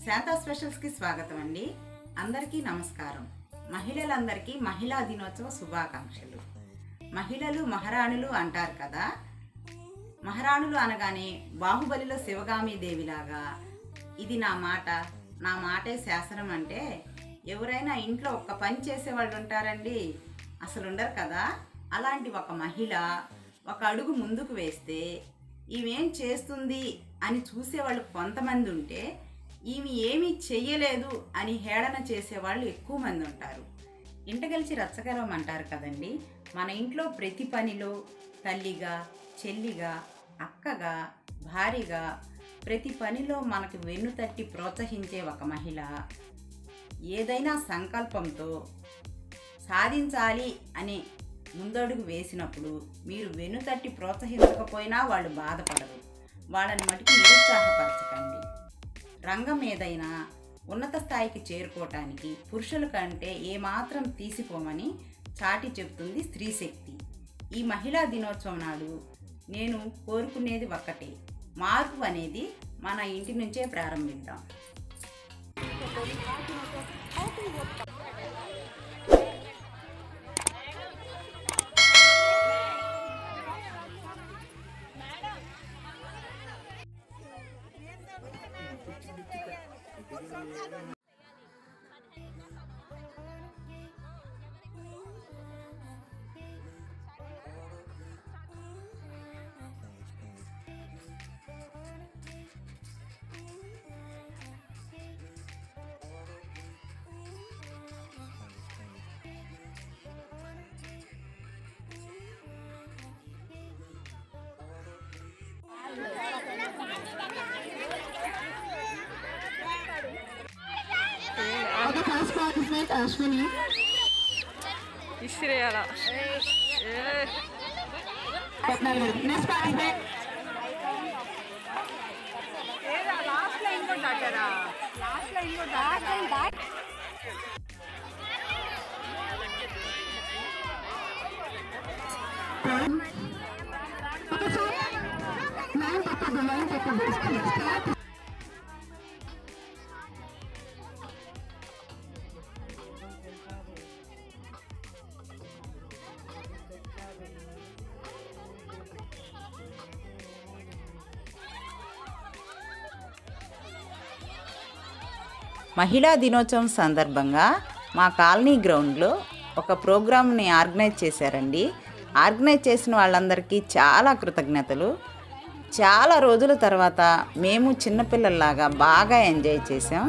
శాంతా స్పెషల్స్కి స్వాగతం అండి అందరికీ నమస్కారం మహిళలందరికీ మహిళా దినోత్సవ శుభాకాంక్షలు మహిళలు మహారాణులు అంటారు కదా మహారాణులు అనగానే బాహుబలిలో శివగామి దేవిలాగా ఇది నా మాట నా మాటే శాసనం అంటే ఎవరైనా ఇంట్లో ఒక్క పని చేసేవాళ్ళు ఉంటారండి అసలు ఉండరు కదా అలాంటి ఒక మహిళ ఒక అడుగు ముందుకు వేస్తే ఈమెం చేస్తుంది అని చూసేవాళ్ళు కొంతమంది ఉంటే ఈమె ఏమీ చెయ్యలేదు అని హేళన చేసేవాళ్ళు ఎక్కువ మంది ఉంటారు ఇంటగలిచి రచ్చగలం అంటారు కదండి మన ఇంట్లో ప్రతి పనిలో తల్లిగా చెల్లిగా అక్కగా భార్యగా ప్రతి పనిలో మనకు వెన్ను తట్టి ప్రోత్సహించే ఒక మహిళ ఏదైనా సంకల్పంతో సాధించాలి అనే ముందడుగు వేసినప్పుడు మీరు వెన్నుతట్టి ప్రోత్సహించకపోయినా వాళ్ళు బాధపడరు వాళ్ళని మటుకు నిరుత్సాహపరచకండి రంగం ఏదైనా ఉన్నత స్థాయికి చేరుకోవటానికి పురుషుల కంటే ఏమాత్రం తీసిపోమని చాటి చెబుతుంది స్త్రీశక్తి ఈ మహిళా దినోత్సవం నాడు నేను కోరుకునేది ఒక్కటే మార్పు అనేది మన ఇంటి నుంచే ప్రారంభిద్దాం Okay, first participant Ashwini. ఇసిరేయాల Patnagar. Next participant. Last line కూడా దాటారా లాస్ట్ లైన్ కూడా Okay, sir. Line చెప్పొద్దు, line చెప్పొద్దు. Start. మహిళా దినోత్సవం సందర్భంగా మా కాలనీ గ్రౌండ్లో ఒక ప్రోగ్రామ్ని ఆర్గనైజ్ చేశారండి ఆర్గనైజ్ చేసిన వాళ్ళందరికీ చాలా కృతజ్ఞతలు చాలా రోజుల తర్వాత మేము చిన్నపిల్లల్లాగా బాగా ఎంజాయ్ చేసాం